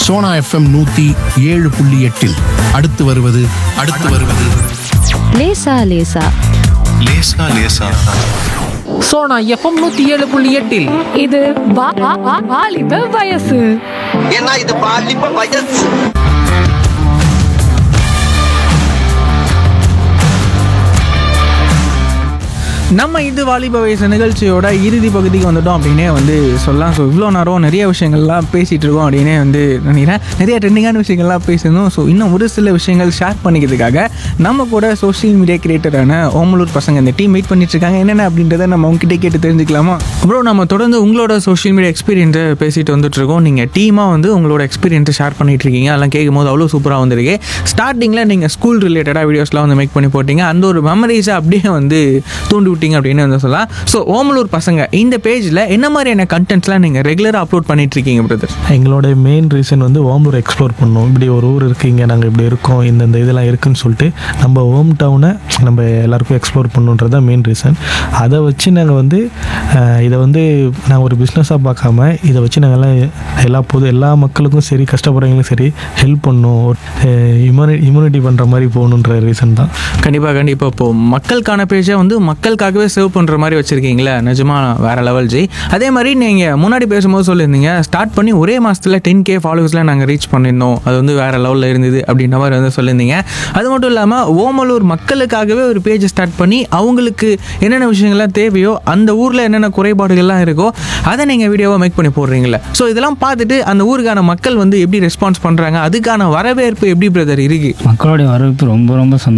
Sona FM நூத்தி ஏழு புள்ளி எட்டில் அடுத்து வருவது அடுத்து வருவது லேசா லேசா லேசா லேசா சோனா எஃப்எம் நூத்தி ஏழு புள்ளி எட்டில் இது வா- வா- வா- வாலிப வயசு ஏன்னா இது பாலிப்ப வயசு நம்ம இது வாலிப வயசு நிகழ்ச்சியோட இறுதி பகுதிக்கு வந்துட்டோம் அப்படின்னே வந்து சொல்லலாம் ஸோ இவ்வளோ நேரம் நிறைய விஷயங்கள்லாம் பேசிகிட்டு இருக்கோம் அப்படின்னே வந்து நினைக்கிறேன் நிறைய ட்ரெண்டிங்கான விஷயங்கள்லாம் பேசணும் ஸோ இன்னும் ஒரு சில விஷயங்கள் ஷேர் பண்ணிக்கிறதுக்காக நம்ம கூட சோஷியல் மீடியா கிரியேட்டரான ஓமலூர் பசங்க இந்த டீம் வெயிட் பண்ணிட்டு இருக்காங்க என்னென்ன அப்படின்றத நம்ம உங்ககிட்ட கேட்டு தெரிஞ்சுக்கலாமா அப்புறம் நம்ம தொடர்ந்து உங்களோட சோஷியல் மீடியா எக்ஸ்பீரியன்ஸை பேசிட்டு வந்துட்டு இருக்கோம் நீங்கள் டீமாக வந்து உங்களோட எக்ஸ்பீரியன்ஸை ஷேர் பண்ணிட்டு இருக்கீங்க அதெல்லாம் கேட்கும் போது அவ்வளோ சூப்பராக வந்திருக்கு ஸ்டார்டிங்கில் நீங்கள் ஸ்கூல் ரிலேட்டடாக வீடியோஸ்லாம் வந்து மேக் பண்ணி போட்டீங்க அந்த ஒரு மெமரிஸை அப்படியே வந்து தூண்டி விட்டீங்க அப்படின்னு வந்து சொல்லலாம் ஸோ ஓமலூர் பசங்க இந்த பேஜில் என்ன மாதிரியான கண்டென்ட்ஸ்லாம் நீங்கள் ரெகுலராக அப்லோட் பண்ணிட்டு இருக்கீங்க பிரதர் எங்களோட மெயின் ரீசன் வந்து ஓமலூர் எக்ஸ்ப்ளோர் பண்ணணும் இப்படி ஒரு ஊர் இருக்கீங்க நாங்கள் இப்படி இருக்கோம் இந்த இந்த இதெல்லாம் இருக்குன்னு சொல்லிட்டு நம்ம ஹோம் டவுனை நம்ம எல்லாருக்கும் எக்ஸ்ப்ளோர் பண்ணணுன்றது தான் மெயின் ரீசன் அதை வச்சு நாங்கள் வந்து அஹ், இதை வந்து நாங்கள் ஒரு பிஸ்னஸாக பார்க்காம இதை வச்சு நாங்கள்லாம் எல்லா பொது எல்லா மக்களுக்கும் சரி கஷ்டப்படுறவங்களுக்கும் சரி ஹெல்ப் பண்ணணும் இம்யூனி இம்யூனிட்டி பண்ணுற மாதிரி போகணுன்ற ரீசன் தான் கண்டிப்பாக கண்டிப்பாக இப்போ மக்களுக்கான பேஜை வந்து மக்களுக்காகவே சேவ் பண்ணுற மாதிரி வச்சுருக்கீங்களே நிஜமா வேற லெவல் ஜி அதே மாதிரி நீங்கள் முன்னாடி பேசும்போது சொல்லியிருந்தீங்க ஸ்டார்ட் பண்ணி ஒரே மாதத்தில் டென் கே ஃபாலோவர்ஸில் நாங்கள் ரீச் பண்ணியிருந்தோம் அது வந்து வேற லெவலில் இருந்தது அப்படின்ற மாதிரி வந்து சொல்லியிருந்தீங்க அது மட்டும் இல்லாமல் ஓமலூர் மக்களுக்காகவே ஒரு பேஜை ஸ்டார்ட் பண்ணி அவங்களுக்கு என்னென்ன விஷயங்கள்லாம் தேவையோ அந்த ஊரில் என்னென்ன குறைபாடுகள்லாம் இருக்கோ அதை நீங்கள் வீடியோவாக மேக் பண்ணி போடுறீங்களே ஸோ இதெல்லாம் பார்த்துட்டு அந்த ஊருக்கான மக்கள் வந்து எப்படி ரெஸ்பான்ஸ் பண்ணுறாங்க அதுக்கான வரவேற்பு எப்படி பிரதர் இருக்குது மக்களுடைய வரவேற்பு ரொம்ப ரொம்ப சந்தோஷம்